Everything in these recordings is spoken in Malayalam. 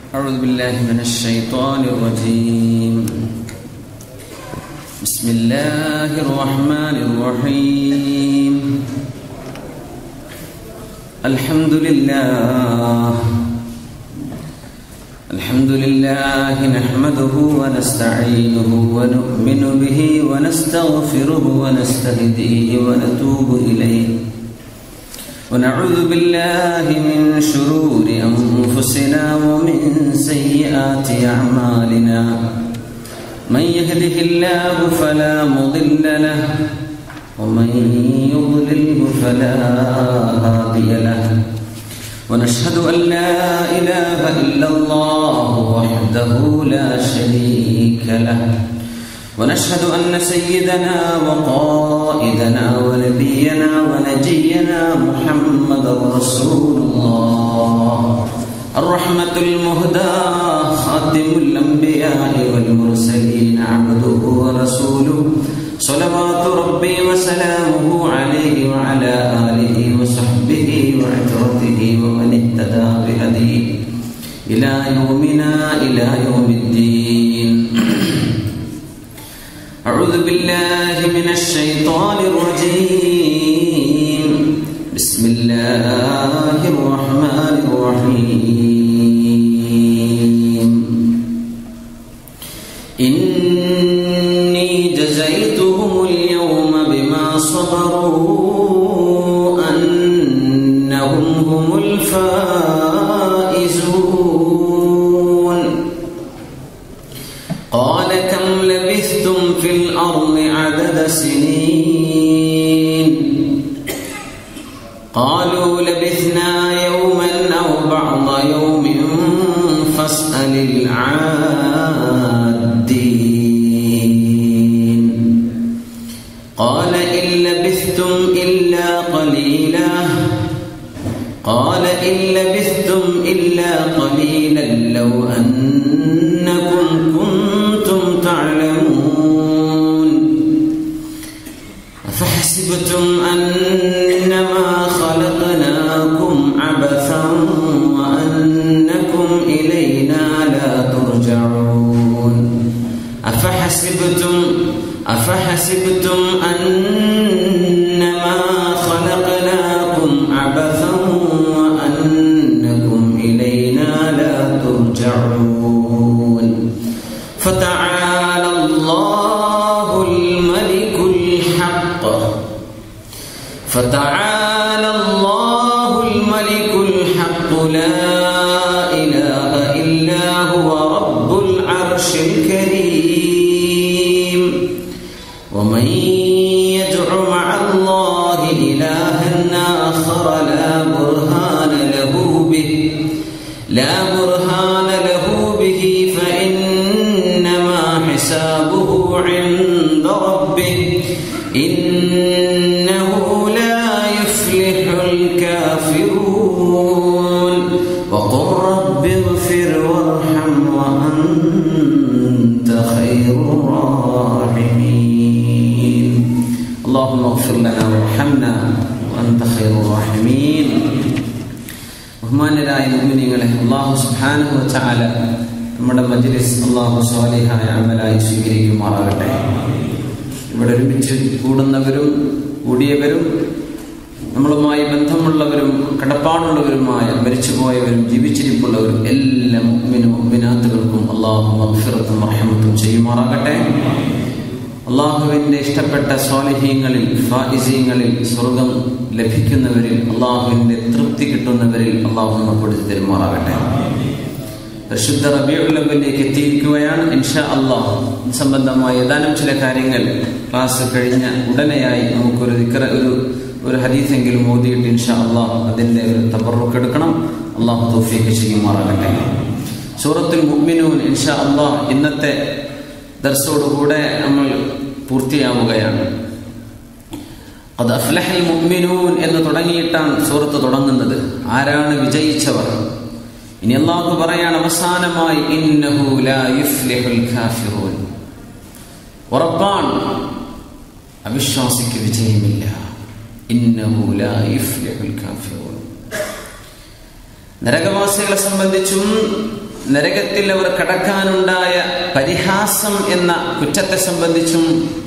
أعوذ بالله من الشيطان الرجيم بسم الله الرحمن الرحيم الحمد لله الحمد لله نحمده ونستعينه ونؤمن به ونستغفره ونستهديه ونتوب إليه ونعوذ بالله من شرور أنفسنا ومن سيئات أعمالنا من يهده الله فلا مضل له ومن يضلله فلا هادي له ونشهد أن لا إله إلا الله وحده لا شريك له ونشهد أن سيدنا وقائدنا ونبينا ونجينا محمد رسول الله الرحمة المهدى خاتم الأنبياء والمرسلين عبده ورسوله صلوات ربي وسلامه عليه وعلى آله وصحبه وعترته ومن اهتدى بهديه إلى يومنا إلى يوم الدين أعوذ بالله من الشيطان الرجيم بسم الله الرحمن الرحيم إني جزيتهم اليوم بما صبروا أنهم هم الفائزون قال كم لبثتم في الأرض عدد سنين قالوا لبثنا يوما أو بعض يوم فاسأل العادين قال إن لبثتم إلا قليلا قال إن لبثتم إلا قليلا لو أنكم كنتم تعلمون أفحسبتم أنما خلقناكم عبثا وأنكم إلينا لا ترجعون أفحسبتم أفحسبتم أنما خلقناكم عبثا وأنكم إلينا لا ترجعون فتعالى الله الملك الحق فتعالى الله الملك الحق لا إله إلا هو رب العرش الكريم ومن يدع مع الله إلها آخر لا برهان له به لا برهان له به فإنما حسابه عند ربه إنه لا يفلح الكافرون وقل رب اغفر وارحم وأنت خير الراحمين اللهم اغفر لنا وارحمنا وأنت خير الراحمين ബഹുമാന്യരായ മുഅ്മിനീങ്ങളെ അള്ളാഹു സുബ്ഹാനഹു വതആല നമ്മുടെ മജ്ലിസ് അള്ളാഹു സ്വാലിഹായ അമലായി സ്വീകരിക്കുമാറാകട്ടെ ഇവിടെ ഒരുമിച്ച് കൂടുന്നവരും കൂടിയവരും നമ്മളുമായി ബന്ധമുള്ളവരും കടപ്പാടുള്ളവരുമായ മരിച്ചുപോയവരും ജീവിച്ചിരിപ്പുള്ളവരും എല്ലാ മുഅ്മിനും മുഅ്മിനാത്തുകൾക്കും അള്ളാഹു മഗ്ഫിറത്തും റഹ്മത്തും ചെയ്യുമാറാകട്ടെ അള്ളാഹുവിന്റെ ഇഷ്ടപ്പെട്ട സ്വാലിഹീങ്ങളിൽ ഫായിസീങ്ങളിൽ സ്വർഗം ലഭിക്കുന്നവരിൽ അള്ളാഹുവിന്റെ തൃപ്തി കിട്ടുന്നവരിൽ അള്ളാഹു നമ്മപ്പെടുത്തി തരുമാറാകട്ടെ പരിശുദ്ധ റബിയുള്ളവരിലേക്ക് എത്തിയിരിക്കുകയാണ് ഇൻഷാ അള്ളാഹ് സംബന്ധമായ ഏതാനും ചില കാര്യങ്ങൾ ക്ലാസ് കഴിഞ്ഞ ഉടനെയായി നമുക്കൊരു ദിക്ര ഒരു ഒരു ഹദീസെങ്കിലും ഓതിയിട്ട് ഇൻഷാ അള്ളാഹ് അതിന്റെ ഒരു തബറുക്ക് എടുക്കണം അള്ളാഹു തൗഫീഖ് ചെയ്യുമാറാകട്ടെ സൂറത്തുൽ മുഅ്മിനൂൻ ഇൻഷാ അള്ളാഹ് ഇന്നത്തെ ദർസോടുകൂടെ നമ്മൾ പൂർത്തിയാവുകയാണ് അത് അഫ്ലഹൽ മുഅ്മിനൂൻ എന്ന് തുടങ്ങിയിട്ടാണ് സൂറത്ത് തുടങ്ങുന്നത് ആരാണ് വിജയിച്ചവർ ഇനി അള്ളാഹു പറയാണ് അവസാനമായി ഇന്നഹു ലാ യുഫ്ലിഹുൽ കാഫിറൂൻ ഉറപ്പാണ് അവിശ്വാസിക്ക് വിജയമില്ല ഇന്നഹു ലാ യുഫ്ലിഹുൽ കാഫിറൂൻ നരകവാസികളെ സംബന്ധിച്ചും നരകത്തിൽ അവർ കടക്കാനുണ്ടായ പരിഹാസം എന്ന കുറ്റത്തെ സംബന്ധിച്ചും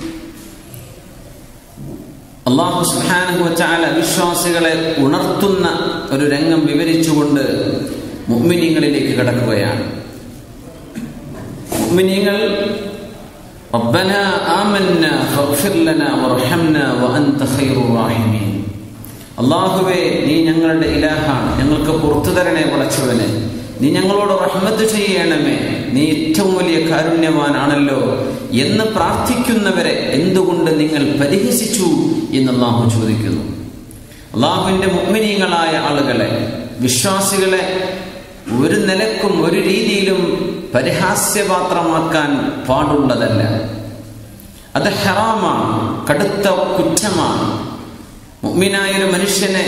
അള്ളാഹു സുഹാനഹു വച്ചാല വിശ്വാസികളെ ഉണർത്തുന്ന ഒരു രംഗം വിവരിച്ചുകൊണ്ട് മുഅ്മിനീങ്ങളിലേക്ക് കടക്കുകയാണ് മുഅ്മിനീങ്ങൾ ربنا آمنا فاغفر لنا وارحمنا وأنت خير الراحمين അള്ളാഹുവേ നീ ഞങ്ങളുടെ ഇലാഹാണ് ഞങ്ങൾക്ക് പുറത്തു തരണേ പടച്ചവനെ നീ ഞങ്ങളോട് റഹ്മത്ത് ചെയ്യണമേ നീ ഏറ്റവും വലിയ കാരുണ്യവാനാണല്ലോ എന്ന് പ്രാർത്ഥിക്കുന്നവരെ എന്തുകൊണ്ട് നിങ്ങൾ പരിഹസിച്ചു എന്ന് അള്ളാഹു ചോദിക്കുന്നു അള്ളാഹുവിന്റെ മുഗ്മിനീയങ്ങളായ ആളുകളെ വിശ്വാസികളെ ഒരു നിലക്കും ഒരു രീതിയിലും പരിഹാസ്യപാത്രമാക്കാൻ പാടുള്ളതല്ല അത് ഹറാമാണ് കടുത്ത കുറ്റമാണ് മുഗ്മിനായൊരു മനുഷ്യനെ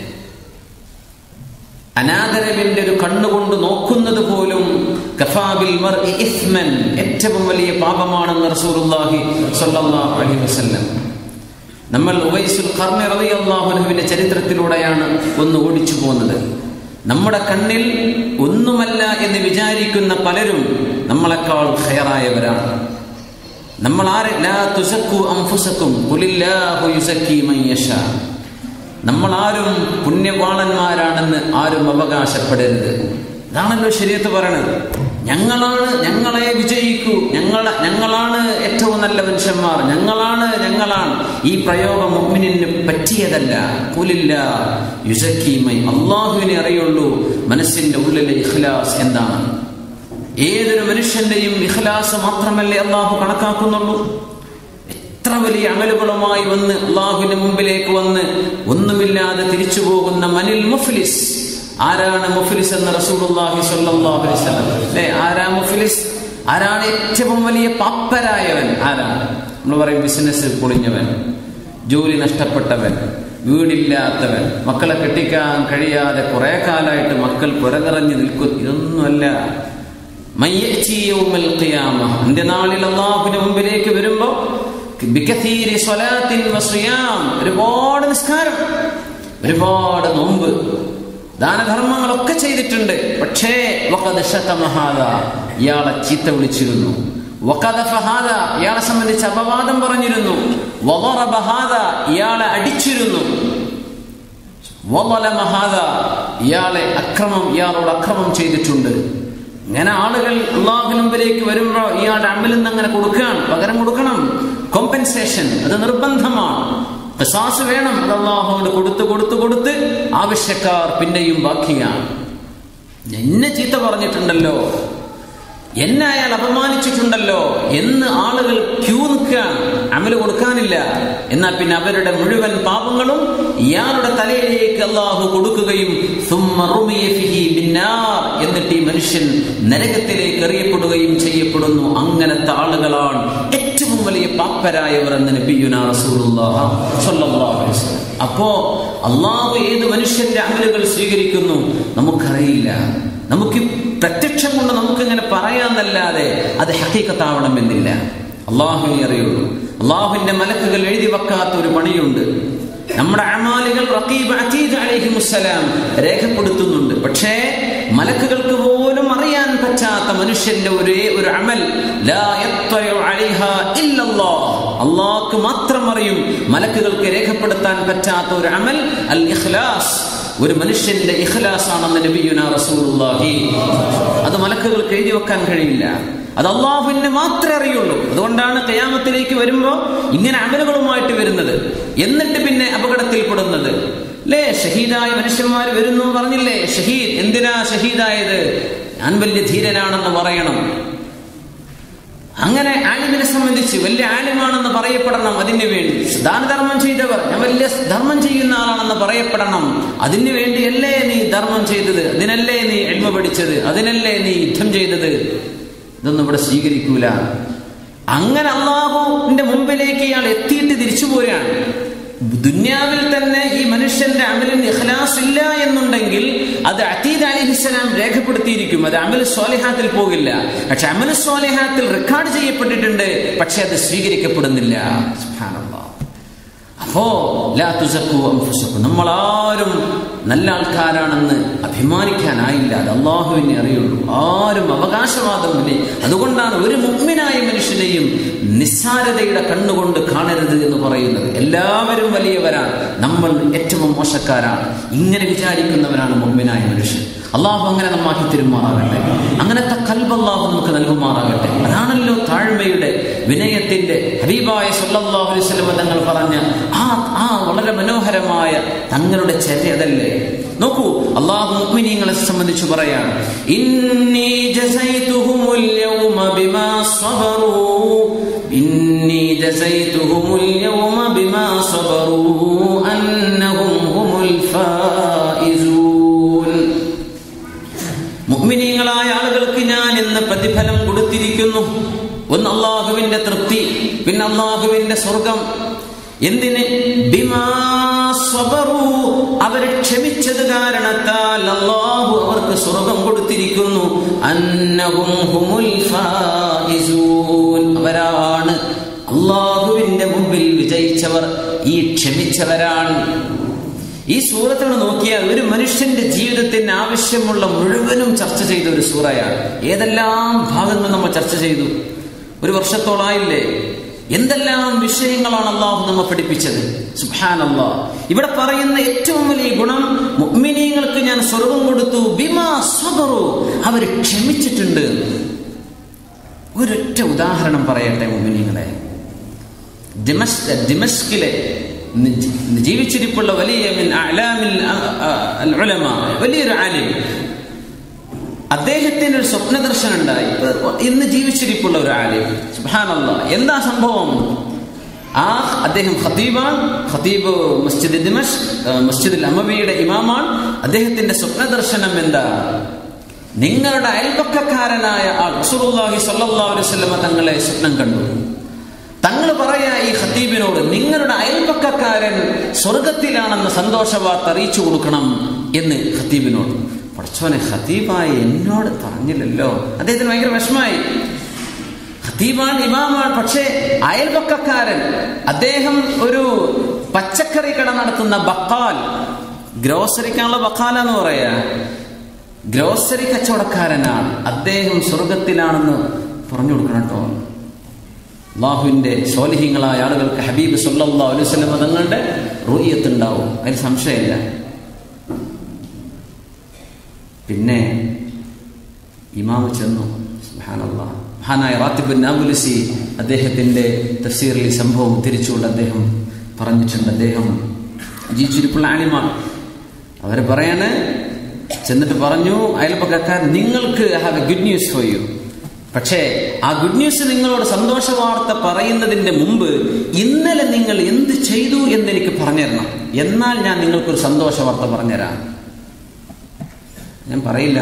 അനാദരവിന്റെ ഒരു കണ്ണുകൊണ്ട് നോക്കുന്നത് പോലും കഫാബിൽ മർഇ ഇസ്മൻ ഏറ്റവും വലിയ പാപമാണെന്ന് റസൂലുള്ളാഹി സ്വല്ലല്ലാഹു അലൈഹി വസല്ലം നമ്മൾ ഉവൈസുൽ ഖർണി റളിയല്ലാഹു അൻഹുവിന്റെ ചരിത്രത്തിലൂടെയാണ് ഒന്ന് ഓടിച്ചു പോകുന്നത് നമ്മുടെ കണ്ണിൽ ഒന്നുമല്ല എന്ന് വിചാരിക്കുന്ന പലരും നമ്മളെക്കാൾ ഖയറായവരാണ് നമ്മൾ ആരെ ലാ തുസക്കു അംഫുസക്കും ഖുലില്ലാഹു യുസക്കി മൻ യശാ നമ്മൾ ആരും പുണ്യവാളന്മാരാണെന്ന് ആരും അവകാശപ്പെടരുത് ഇതാണല്ലോ ശരിയത്ത് പറയണത് ഞങ്ങളാണ് ഞങ്ങളെ വിജയിക്കൂ ഞങ്ങൾ ഞങ്ങളാണ് ഏറ്റവും നല്ല മനുഷ്യന്മാർ ഞങ്ങളാണ് ഞങ്ങളാണ് ഈ പ്രയോഗം മുഅ്മിനിന് പറ്റിയതല്ല കുലില്ല യുസക്കീമൈ അള്ളാഹുവിനെ അറിയുള്ളൂ മനസ്സിന്റെ ഉള്ളിലെ ഇഖ്ലാസ് എന്താണ് ഏതൊരു മനുഷ്യന്റെയും ഇഖ്ലാസ് മാത്രമല്ലേ അള്ളാഹു കണക്കാക്കുന്നുള്ളൂ എത്ര വലിയ അമലുകളുമായി വന്ന് അള്ളാഹുവിന്റെ മുമ്പിലേക്ക് വന്ന് ഒന്നുമില്ലാതെ തിരിച്ചു പോകുന്ന മനിൽ മുഫ്ലിസ് ആരാണ് മുഫ്ലിസ് എന്ന് റസൂലുള്ളാഹി സ്വല്ലല്ലാഹു അലൈഹി വസല്ലം അല്ലേ ആരാ മുഫ്ലിസ് ആരാണ് ഏറ്റവും വലിയ പാപ്പരായവൻ ആരാണ് നമ്മൾ പറയും ബിസിനസ് പൊളിഞ്ഞവൻ ജോലി നഷ്ടപ്പെട്ടവൻ വീടില്ലാത്തവൻ മക്കളെ കെട്ടിക്കാൻ കഴിയാതെ കുറെ കാലമായിട്ട് മക്കൾ പുറകിറങ്ങി നിൽക്കും ഇതൊന്നുമല്ല എന്റെ നാളിൽ അള്ളാഹുവിന്റെ മുമ്പിലേക്ക് വരുമ്പോ ബികഥീരി സ്വലാത്തിൻ വസിയാം ഒരുപാട് നിസ്കാരം ഒരുപാട് നോമ്പ് ദാനധർമ്മങ്ങളൊക്കെ ചെയ്തിട്ടുണ്ട് പക്ഷേ വഖദശതമഹാദ ഇയാളെ ചീത്ത വിളിച്ചിരുന്നു വഖദഫഹാദ ഇയാളെ സംബന്ധിച്ച് അപവാദം പറഞ്ഞിരുന്നു വളറബഹാദ ഇയാളെ അടിച്ചിരുന്നു വളലമഹാദ ഇയാളെ അക്രമം ഇയാളോട് അക്രമം ചെയ്തിട്ടുണ്ട് ഇങ്ങനെ ആളുകൾ അള്ളാഹു മുമ്പിലേക്ക് വരുമ്പോൾ ഇയാളുടെ അമലിൽ നിന്ന് അങ്ങനെ കൊടുക്കുകയാണ് പകരം കൊടുക്കണം കോമ്പൻസേഷൻ അത് നിർബന്ധമാണ് പിസാസ് വേണം അത് അള്ളാഹുവിന് കൊടുത്ത് കൊടുത്ത് കൊടുത്ത് ആവശ്യക്കാർ പിന്നെയും ബാക്കിയാണ് എന്നെ ചീത്ത പറഞ്ഞിട്ടുണ്ടല്ലോ എന്നെ അയാൾ അപമാനിച്ചിട്ടുണ്ടല്ലോ എന്ന് ആളുകൾ ക്യൂ നിൽക്കുകയാണ് അമല് കൊടുക്കാനില്ല എന്നാൽ പിന്നെ അവരുടെ മുഴുവൻ പാപങ്ങളും ഇയാളുടെ തലയിലേക്ക് അള്ളാഹു കൊടുക്കുകയും എന്നിട്ട് ഈ മനുഷ്യൻ നരകത്തിലേക്ക് എറിയപ്പെടുകയും ചെയ്യപ്പെടുന്നു അങ്ങനത്തെ ആളുകളാണ് ഏറ്റവും വലിയ പാപ്പരായവർ എന്ന് നബിയുന അപ്പോ അള്ളാഹു ഏത് മനുഷ്യന്റെ അമലുകൾ സ്വീകരിക്കുന്നു നമുക്കറിയില്ല നമുക്ക് പ്രത്യക്ഷം കൊണ്ട് നമുക്കിങ്ങനെ പറയാന്നല്ലാതെ അത് ഹക്കീക്കത്താവണമെന്നില്ല അള്ളാഹുവിനെ അറിയുള്ളൂ അള്ളാഹുവിന്റെ മലക്കുകൾ എഴുതി വെക്കാത്ത ഒരു പണിയുണ്ട് നമ്മുടെ അമാലുകൾ റഖീബ് അത്തീദ് അലൈഹിമുസ്സലാം രേഖപ്പെടുത്തുന്നുണ്ട് പക്ഷേ മലക്കുകൾക്ക് പോലും അറിയാൻ പറ്റാത്ത മനുഷ്യന്റെ ഒരേ ഒരു അമൽ അള്ളാഹ്ക്ക് മാത്രം അറിയും മലക്കുകൾക്ക് രേഖപ്പെടുത്താൻ പറ്റാത്ത ഒരു അമൽ അൽ ഇഖ്ലാസ് ഒരു മനുഷ്യന്റെ ഇഖ്ലാസ് ആണെന്ന് നബിയുന റസൂലുള്ളാഹി അത് മലക്കുകൾക്ക് എഴുതി വെക്കാൻ കഴിയില്ല അത് അള്ളാഹുവിനെ മാത്രമേ അറിയുള്ളൂ അതുകൊണ്ടാണ് കയാമത്തിലേക്ക് വരുമ്പോ ഇങ്ങനെ അമലുകളുമായിട്ട് വരുന്നത് എന്നിട്ട് പിന്നെ അപകടത്തിൽപ്പെടുന്നത് അല്ലേ ഷഹീദായ മനുഷ്യന്മാർ വരുന്നു പറഞ്ഞില്ലേ ഷഹീദ് എന്തിനാ ഷഹീദായത് ഞാൻ വലിയ ധീരനാണെന്ന് പറയണം അങ്ങനെ ആലിമിനെ സംബന്ധിച്ച് വലിയ ആലിമാണെന്ന് പറയപ്പെടണം അതിനു വേണ്ടി ദാനധർമ്മം ചെയ്തവർ ഞാൻ വലിയ ധർമ്മം ചെയ്യുന്ന ആളാണെന്ന് പറയപ്പെടണം അതിനു വേണ്ടിയല്ലേ നീ ധർമ്മം ചെയ്തത് അതിനല്ലേ നീ എൽമ പഠിച്ചത് അതിനല്ലേ നീ യുദ്ധം ചെയ്തത് ഇതൊന്നും ഇവിടെ സ്വീകരിക്കൂല അങ്ങനെ അള്ളാഹുവിന്റെ മുമ്പിലേക്ക് ഇയാൾ എത്തിയിട്ട് തിരിച്ചു പോരുകയാണ് ദുന്യാവിൽ തന്നെ ഈ മനുഷ്യന്റെ അമലിന് ഇഖ്ലാസ് ഇല്ല എന്നുണ്ടെങ്കിൽ അത് അത്തീദ് അലിഹിസ്സലാം രേഖപ്പെടുത്തിയിരിക്കും അത് അമൽ സ്വാലിഹാത്തിൽ പോകില്ല പക്ഷെ അമൽ സ്വാലിഹാത്തിൽ റെക്കോർഡ് ചെയ്യപ്പെട്ടിട്ടുണ്ട് പക്ഷെ അത് സ്വീകരിക്കപ്പെടുന്നില്ല അപ്പോ ലാ തുസക്കു അൻഫുസക്കും നമ്മളാരും നല്ല ആൾക്കാരാണെന്ന് അഭിമാനിക്കാനായില്ല അത് അള്ളാഹുവിനെ അറിയുള്ളൂ ആരും അവകാശവാദമില്ലേ അതുകൊണ്ടാണ് ഒരു മുഗ്മിനായ മനുഷ്യനെയും നിസ്സാരതയുടെ കണ്ണുകൊണ്ട് കാണരുത് എന്ന് പറയുന്നത് എല്ലാവരും വലിയവരാണ് നമ്മൾ ഏറ്റവും മോശക്കാരാണ് ഇങ്ങനെ വിചാരിക്കുന്നവരാണ് മുഗ്മിനായ മനുഷ്യൻ അള്ളാഹു അങ്ങനെ നമ്മാക്കി തിരുമാറാകട്ടെ അങ്ങനത്തെ കൽബ് അള്ളാഹു നമുക്ക് നൽകുമാറാകട്ടെ അതാണല്ലോ താഴ്മയുടെ വിനയത്തിന്റെ ഹബീബായ സല്ലല്ലാഹു അലൈഹി വസല്ലം തങ്ങൾ പറഞ്ഞ ആ ആ വളരെ മനോഹരമായ തങ്ങളുടെ ചര്യ അതല്ലേ നോക്കൂ അള്ളാഹു മുഅ്മിനീങ്ങളെ സംബന്ധിച്ച് പറയാണ് ഇന്നി ജസൈതുഹുമുൽ യൗമ ബിമാ സബറൂ ഇന്നി ജസൈതുഹുമുൽ യൗമ ബിമാ സബറൂ അന്നഹും ഹുമുൽ ഫായിസൂൻ മുഗ്മിനീങ്ങളായ ആളുകൾക്ക് ഞാൻ ഇന്ന് പ്രതിഫലം കൊടുത്തിരിക്കുന്നു ഒന്ന് അള്ളാഹുവിന്റെ തൃപ്തി പിന്നെ അള്ളാഹുവിന്റെ സ്വർഗം എന്തിന് ബിമാ സ്വബറു അവർ ക്ഷമിച്ചത് കാരണത്താൽ അള്ളാഹു അവർക്ക് സ്വർഗം കൊടുത്തിരിക്കുന്നു അന്നഹും ഹുമുൽ ഫായിസൂൻ അവരാണ് അള്ളാഹുവിന്റെ മുമ്പിൽ വിജയിച്ചവർ ഈ ക്ഷമിച്ചവരാണ് ഈ സൂറത്തോട് നോക്കിയാൽ ഒരു മനുഷ്യന്റെ ജീവിതത്തിന് ആവശ്യമുള്ള മുഴുവനും ചർച്ച ചെയ്ത ഒരു സൂറയാണ് ഏതെല്ലാം ഭാഗങ്ങൾ നമ്മൾ ചർച്ച ചെയ്തു ഒരു വർഷത്തോളായില്ലേ എന്തെല്ലാം വിഷയങ്ങളാണ് അള്ളാഹു നമ്മെ പഠിപ്പിച്ചത് സുഹാൻ അള്ളാഹ് ഇവിടെ പറയുന്ന ഏറ്റവും വലിയ ഗുണം മുഅ്മിനീങ്ങൾക്ക് ഞാൻ സ്വർഗം കൊടുത്തു ബിമാ സ്വബറു അവർ ക്ഷമിച്ചിട്ടുണ്ട് ഒരൊറ്റ ഉദാഹരണം പറയട്ടെ മുഅ്മിനീങ്ങളെ ദിമസ് ദിമസ്കിലെ ജീവിച്ചിരിപ്പുള്ള വലിയ മിൻ അഅലാമിൽ അൽ ഉലമ വലിയൊരു ആലിം അദ്ദേഹത്തിന് ഒരു സ്വപ്ന ദർശനം ഉണ്ടായി ഇന്ന് ജീവിച്ചിരിപ്പുള്ള ഒരു ആലിം സുബ്ഹാനല്ല എന്താ സംഭവം ആ അദ്ദേഹം ഖതീബാൻ ഖതീബ് മസ്ജിദ് ദിമഷ് മസ്ജിദ് അമവിയുടെ ഇമാമാണ് അദ്ദേഹത്തിന്റെ സ്വപ്ന ദർശനം എന്താ നിങ്ങളുടെ അയൽപക്കക്കാരനായ ആൾ റസൂലുള്ളാഹി സ്വല്ലല്ലാഹു അലൈഹി വസല്ലമ തങ്ങളെ സ്വപ്നം കണ്ടു തങ്ങൾ പറയാ ഈ ഖത്തീബിനോട് നിങ്ങളുടെ അയൽപക്കക്കാരൻ സ്വർഗത്തിലാണെന്ന് സന്തോഷ വാർത്ത അറിയിച്ചു കൊടുക്കണം എന്ന് ഖത്തീബിനോട് പഠിച്ചോനെ ഖത്തീബായി എന്നോട് പറഞ്ഞില്ലല്ലോ അദ്ദേഹത്തിന് ഭയങ്കര വിഷമായി ഖത്തീബാൻ ഇമാമാണ് പക്ഷേ അയൽപക്കക്കാരൻ അദ്ദേഹം ഒരു പച്ചക്കറി കട നടത്തുന്ന ബക്കാൽ ഗ്രോസറിക്കാനുള്ള ബക്കാല എന്ന് പറയാ ഗ്രോസറി കച്ചവടക്കാരനാണ് അദ്ദേഹം സ്വർഗത്തിലാണെന്ന് പറഞ്ഞു കൊടുക്കണം കേട്ടോ അള്ളാഹുവിന്റെ സോലിഹ്യങ്ങളായ ആളുകൾക്ക് ഹബീബ് സല്ലാ അലൈവല്ലം തങ്ങളുടെ റൂയത്ത് ഉണ്ടാവും അതിൽ സംശയമില്ല പിന്നെ ഇമാമ് ചെന്നു മഹാനായ റാത്തിബുൻ നാബുലിസി അദ്ദേഹത്തിന്റെ തഫ്സീറിൽ ഈ സംഭവം തിരിച്ചുകൊണ്ട് അദ്ദേഹം പറഞ്ഞിട്ടുണ്ട് അദ്ദേഹം ജീവിച്ചിരിപ്പുള്ള ആലിമാണ് അവർ പറയാണ് ചെന്നിട്ട് പറഞ്ഞു അയൽപ്പക്കാർ നിങ്ങൾക്ക് have a good news for you പക്ഷേ ആ ഗുഡ് ന്യൂസ് നിങ്ങളോട് സന്തോഷ വാർത്ത പറയുന്നതിന്റെ മുമ്പ് ഇന്നലെ നിങ്ങൾ എന്ത് ചെയ്തു എന്ന് എനിക്ക് പറഞ്ഞുതരണം എന്നാൽ ഞാൻ നിങ്ങൾക്കൊരു സന്തോഷ വാർത്ത പറഞ്ഞുതരാം ഞാൻ പറയില്ല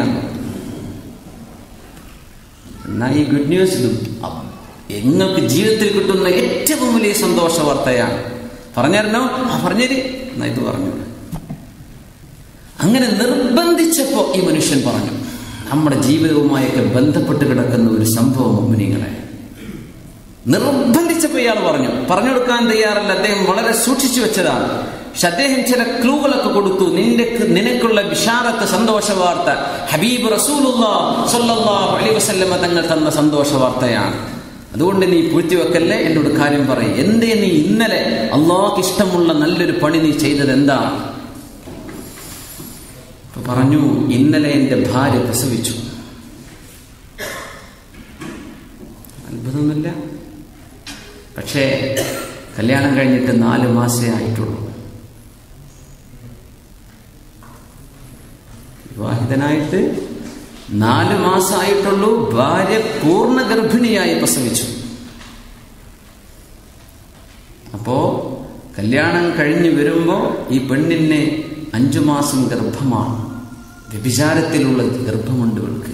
എന്നാ ഈ ഗുഡ് ന്യൂസ് ഇതും നിങ്ങൾക്ക് ജീവിതത്തിൽ കിട്ടുന്ന ഏറ്റവും വലിയ സന്തോഷ വാർത്തയാണ് പറഞ്ഞുതരണോ ആ പറഞ്ഞേര് എന്നാ ഇത് പറഞ്ഞു അങ്ങനെ നിർബന്ധിച്ചപ്പോ ഈ മനുഷ്യൻ പറഞ്ഞു നമ്മുടെ ജീവിതവുമായൊക്കെ ബന്ധപ്പെട്ട് കിടക്കുന്ന ഒരു സംഭവം മുനിങ്ങളെ നിർബന്ധിച്ചപ്പോ ഇയാൾ പറഞ്ഞു പറഞ്ഞു കൊടുക്കാൻ തയ്യാറല്ല അദ്ദേഹം വളരെ സൂക്ഷിച്ചു വെച്ചതാണ് പക്ഷെ അദ്ദേഹം ചില ക്ലൂകളൊക്കെ കൊടുത്തു നിന്റെ നിനക്കുള്ള വിശാലത്തെ സന്തോഷ വാർത്ത ഹബീബ് റസൂലുല്ലാ അലി വസല്ലമ തങ്ങൾ തന്ന സന്തോഷ വാർത്തയാണ് അതുകൊണ്ട് നീ പൂഴ്ത്തിവെക്കല്ലേ എന്നോട് കാര്യം പറയും എന്തേ നീ ഇന്നലെ അള്ളാഹ്ക്ക് ഇഷ്ടമുള്ള നല്ലൊരു പണി നീ ചെയ്തത് എന്താണ് പറഞ്ഞു ഇന്നലെ എന്റെ ഭാര്യ പ്രസവിച്ചു അത്ഭുതമൊന്നുമില്ല പക്ഷേ കല്യാണം കഴിഞ്ഞിട്ട് നാല് മാസേ ആയിട്ടുള്ളൂ വിവാഹിതനായിട്ട് നാല് മാസമായിട്ടുള്ളൂ ഭാര്യ പൂർണ്ണ ഗർഭിണിയായി പ്രസവിച്ചു അപ്പോ കല്യാണം കഴിഞ്ഞു വരുമ്പോ ഈ പെണ്ണിന് അഞ്ചു മാസം ഗർഭമാണ് വ്യഭിചാരത്തിലുള്ള ഗർഭമുണ്ട് ഇവൾക്ക്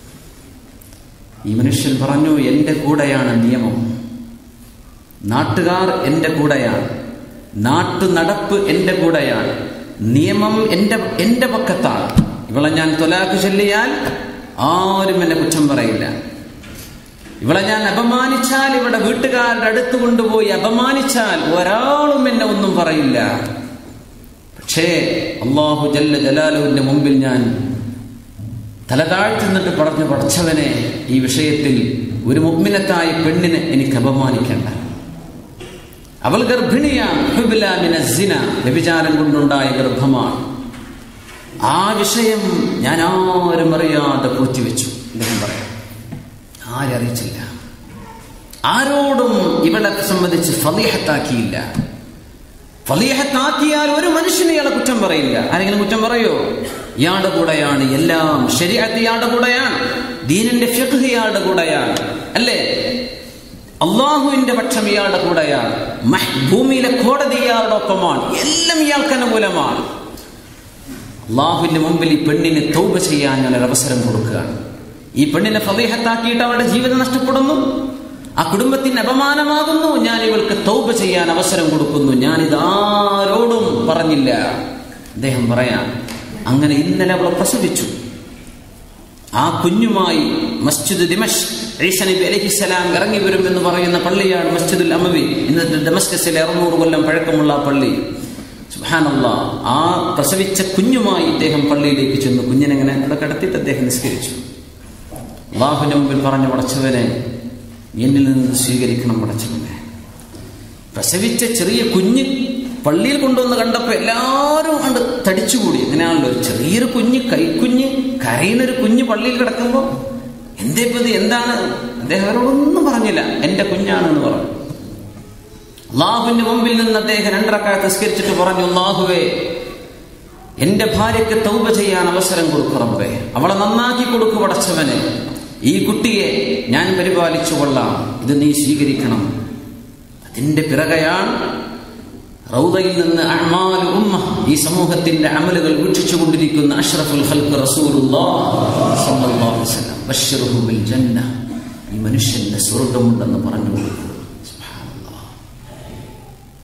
ഈ മനുഷ്യൻ പറഞ്ഞു എൻ്റെ കൂടെയാണ് നിയമം നാട്ടുകാർ എൻ്റെ കൂടെയാണ് നാട്ടു നടപ്പ് എൻ്റെ കൂടെയാണ് നിയമം എൻ്റെ എൻ്റെ പക്കത്താണ് ഇവളെ ഞാൻ തൊലാക്ക് ചൊല്ലിയാൽ ആരും എന്നെ കുറ്റം പറയില്ല ഇവളെ ഞാൻ അപമാനിച്ചാൽ ഇവിടെ വീട്ടുകാരുടെ അടുത്ത് കൊണ്ടുപോയി അപമാനിച്ചാൽ ഒരാളും എന്നെ ഒന്നും പറയില്ല പക്ഷേ അള്ളാഹു ജല്ല ജലാലുവിന്റെ മുമ്പിൽ ഞാൻ തലതാഴ്ത്തുന്നിട്ട് പറഞ്ഞു പഠിച്ചവനെ ഈ വിഷയത്തിൽ ഒരു മുഗ്മിനത്തായ പെണ്ണിനെ എനിക്ക് അപമാനിക്കേണ്ട അവൾ ഗർഭിണിയാണ് വ്യഭിചാരം കൊണ്ടുണ്ടായ ഗർഭമാണ് ആ വിഷയം ഞാൻ ആരും അറിയാതെ പൂഴ്ത്തിവെച്ചു അദ്ദേഹം പറയാം ആരും അറിയിച്ചില്ല ആരോടും ഇവളെ സംബന്ധിച്ച് ഫലീഹത്താക്കിയില്ല ഫലീഹത്താക്കിയാൽ ഒരു മനുഷ്യനെ ഇയാളെ കുറ്റം പറയില്ല ആരെങ്കിലും കുറ്റം പറയോ ഇയാളുടെ കൂടെയാണ് എല്ലാം ശരിയാത്തി ഇയാളുടെ കൂടെയാണ് ദീനിന്റെ ഫിഖ് ഇയാളുടെ കൂടെയാണ് അല്ലേ അള്ളാഹുവിന്റെ പക്ഷം ഇയാളുടെ കൂടെയാണ് ഭൂമിയിലെ കോടതി ഇയാളുടെ ഒപ്പമാണ് എല്ലാം ഇയാൾക്ക് അനുകൂലമാണ് അള്ളാഹുവിന്റെ മുമ്പിൽ ഈ പെണ്ണിന് തൗബ ചെയ്യാൻ ഞാൻ ഒരു അവസരം കൊടുക്കുകയാണ് ഈ പെണ്ണിനെ ഫതീഹത്താക്കിയിട്ട് അവരുടെ ജീവിതം നഷ്ടപ്പെടുന്നു ആ കുടുംബത്തിന് അപമാനമാകുന്നു ഞാൻ ഇവൾക്ക് തൗബ ചെയ്യാൻ അവസരം കൊടുക്കുന്നു ഞാൻ ഇതാരോടും പറഞ്ഞില്ല അദ്ദേഹം പറയാം അങ്ങനെ ഇന്നലെ അവൾ പ്രസവിച്ചു ആ കുഞ്ഞുമായി മസ്ജിദ് ദിമഷ് ഈസ നബി അലഹിസ്സലാം ഇറങ്ങി വരും എന്ന് പറയുന്ന പള്ളിയാണ് മസ്ജിദുൽ അമവി ഇന്നത്തെ ഡമസ്കസിലെ അറുന്നൂറ് കൊല്ലം പഴക്കമുള്ള ആ പള്ളി സുഹാനല്ല ആ പ്രസവിച്ച കുഞ്ഞുമായി ഇദ്ദേഹം പള്ളിയിലേക്ക് ചെന്നു കുഞ്ഞിനെങ്ങനെ അവിടെ കിടത്തിയിട്ട് അദ്ദേഹം നിസ്കരിച്ചു അള്ളാഹുവിന്റെ മുമ്പിൽ പറഞ്ഞു പടച്ചവനെ എന്നിൽ നിന്ന് സ്വീകരിക്കണം പടച്ചവനെ പ്രസവിച്ച ചെറിയ കുഞ്ഞ് പള്ളിയിൽ കൊണ്ടുവന്ന് കണ്ടപ്പോൾ എല്ലാവരും കണ്ട് തടിച്ചുകൂടി അങ്ങനെയാണല്ലോ ഒരു ചെറിയൊരു കുഞ്ഞ് കൈക്കുഞ്ഞ് കരയുന്നൊരു കുഞ്ഞ് പള്ളിയിൽ കിടക്കുമ്പോൾ എന്തേ ഇത് എന്താണ് അദ്ദേഹം അവരോടൊന്നും പറഞ്ഞില്ല എന്റെ കുഞ്ഞാണെന്ന് പറഞ്ഞു അള്ളാഹുവിന്റെ മുമ്പിൽ നിന്ന് അദ്ദേഹം രണ്ടരക്കാലത്ത് നിസ്കരിച്ചിട്ട് പറഞ്ഞു അള്ളാഹുവേ എന്റെ ഭാര്യയ്ക്ക് തൗബ ചെയ്യാൻ അവസരം കൊടുക്കുറമ്പേ അവളെ നന്നാക്കി കൊടുക്കു പടച്ചവനെ ഈ കുട്ടിയെ ഞാൻ പരിപാലിച്ചു കൊള്ളാം ഇത് നീ സ്വീകരിക്കണം അതിന്റെ പിറകെയാണ് റൗദയിൽ നിന്ന് അഅ്മാലു ഉമ്മ ഈ സമൂഹത്തിന്റെ അമലുകൾ വീക്ഷിച്ചു കൊണ്ടിരിക്കുന്ന അഷ്റഫുൽ ഖൽഖ് റസൂലുള്ളാഹി സ്വല്ലല്ലാഹു അലൈഹി വസല്ലം ബശ്ശിറുഹു ബിൽ ജന്ന ഈ മനുഷ്യന്റെ സ്വർഗമുണ്ടെന്ന് പറഞ്ഞു കൊടുക്കുക